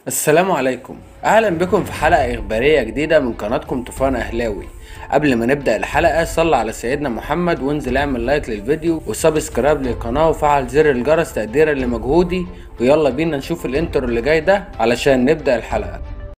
السلام عليكم اهلا بكم في حلقة اخبارية جديدة من قناتكم طوفان اهلاوي قبل ما نبدأ الحلقة صلى على سيدنا محمد وانزل اعمل لايك للفيديو وسبسكرايب للقناة وفعل زر الجرس تقديرا لمجهودي ويلا بينا نشوف الانترو اللي جاي ده علشان نبدأ الحلقة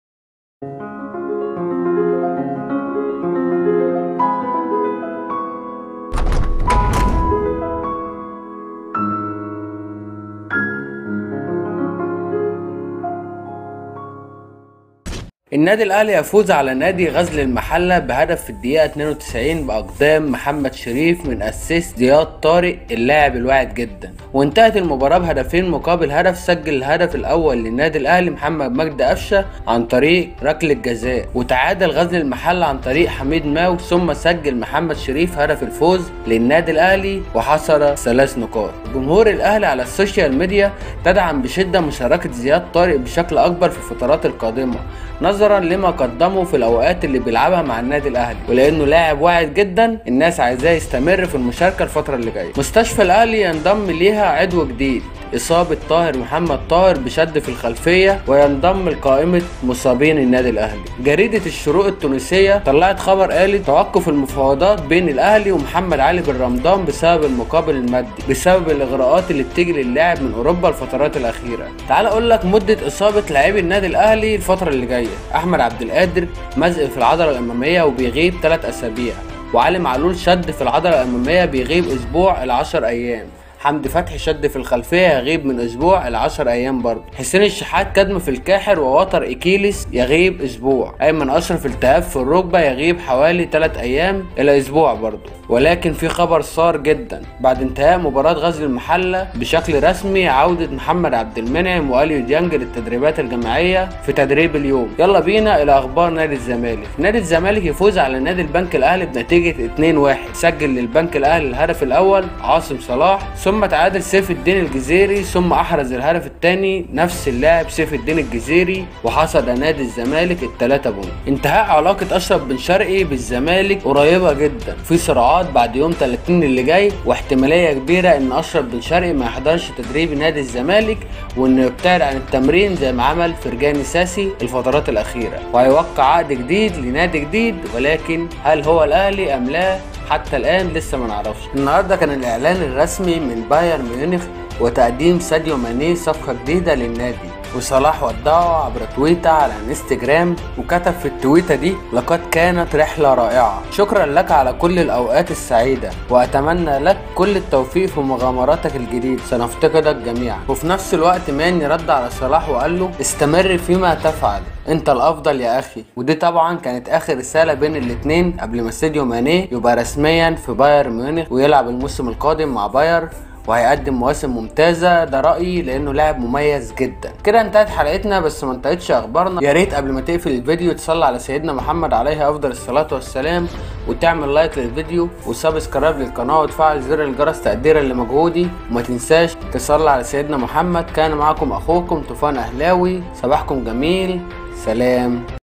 النادي الاهلي يفوز على نادي غزل المحله بهدف في الدقيقه 92 باقدام محمد شريف من اسيست زياد طارق اللاعب الواعد جدا وانتهت المباراه بهدفين مقابل هدف سجل الهدف الاول للنادي الاهلي محمد مجدي قفشه عن طريق ركله جزاء وتعادل غزل المحله عن طريق حميد ماو ثم سجل محمد شريف هدف الفوز للنادي الاهلي وحصل ثلاث نقاط جمهور الاهلي على السوشيال ميديا تدعم بشده مشاركه زياد طارق بشكل اكبر في الفترات القادمه نظرا لما قدمه في الاوقات اللي بيلعبها مع النادي الاهلي ولانه لاعب واعد جدا الناس عايزاه يستمر في المشاركه الفتره اللي جايه مستشفى الاهلي ينضم ليها عضو جديد إصابة طاهر محمد طاهر بشد في الخلفية وينضم لقائمة مصابين النادي الأهلي. جريدة الشروق التونسية طلعت خبر قالت توقف المفاوضات بين الأهلي ومحمد علي بن رمضان بسبب المقابل المادي، بسبب الإغراءات اللي بتيجي للاعب من أوروبا الفترات الأخيرة. تعال أقول لك مدة إصابة لاعبي النادي الأهلي الفترة اللي جاية. أحمد عبد القادر مزق في العضلة الأمامية وبيغيب 3 أسابيع، وعلي معلول شد في العضلة الأمامية بيغيب أسبوع إلى 10 أيام. حمدي فتحي شد في الخلفيه يغيب من اسبوع ل 10 ايام برضه حسين الشحات كدم في الكاحر ووتر اكيليس يغيب اسبوع ايمن اشرف التهاب في الركبه يغيب حوالي 3 ايام الى اسبوع برضه ولكن في خبر صار جدا بعد انتهاء مباراة غزل المحلة بشكل رسمي عودة محمد عبد المنعم واليو ديانج للتدريبات الجماعية في تدريب اليوم يلا بينا الى اخبار نادي الزمالك نادي الزمالك يفوز على نادي البنك الاهلي بنتيجة 2-1 سجل للبنك الاهلي الهدف الاول عاصم صلاح ثم تعادل سيف الدين الجزيري ثم احرز الهدف الثاني نفس اللاعب سيف الدين الجزيري وحصد نادي الزمالك الثلاثة بونت انتهاء علاقة اشرف بن شرقي بالزمالك قريبة جدا في صراعات بعد يوم 30 اللي جاي واحتماليه كبيره ان اشرف بن شرقي ما يحضرش تدريب نادي الزمالك وانه يبتعد عن التمرين زي ما عمل فرجاني ساسي الفترات الاخيره وهيوقع عقد جديد لنادي جديد ولكن هل هو الاهلي ام لا حتى الان لسه ما نعرفش النهارده كان الاعلان الرسمي من بايرن ميونخ وتقديم ساديو ماني صفقه جديده للنادي وصلاح ودعه عبر تويتة على انستجرام وكتب في التويتة دي لقد كانت رحلة رائعة شكرا لك على كل الأوقات السعيدة وأتمنى لك كل التوفيق في مغامراتك الجديدة سنفتقدك جميعا وفي نفس الوقت ماني رد على صلاح وقال له استمر فيما تفعل انت الافضل يا اخي ودي طبعا كانت اخر رساله بين الاتنين قبل ما ساديو ماني يبقى رسميا في بايرن ميونخ ويلعب الموسم القادم مع باير وهيقدم مواسم ممتازه ده رايي لانه لاعب مميز جدا كده انتهت حلقتنا بس ما انتهتش اخبارنا يا ريت قبل ما تقفل الفيديو تصلي على سيدنا محمد عليه افضل الصلاه والسلام وتعمل لايك للفيديو وسبسكرايب للقناه وتفعل زر الجرس تقديرا لمجهودي وما تنساش تصلي على سيدنا محمد كان معكم اخوكم طوفان اهلاوي صباحكم جميل سلام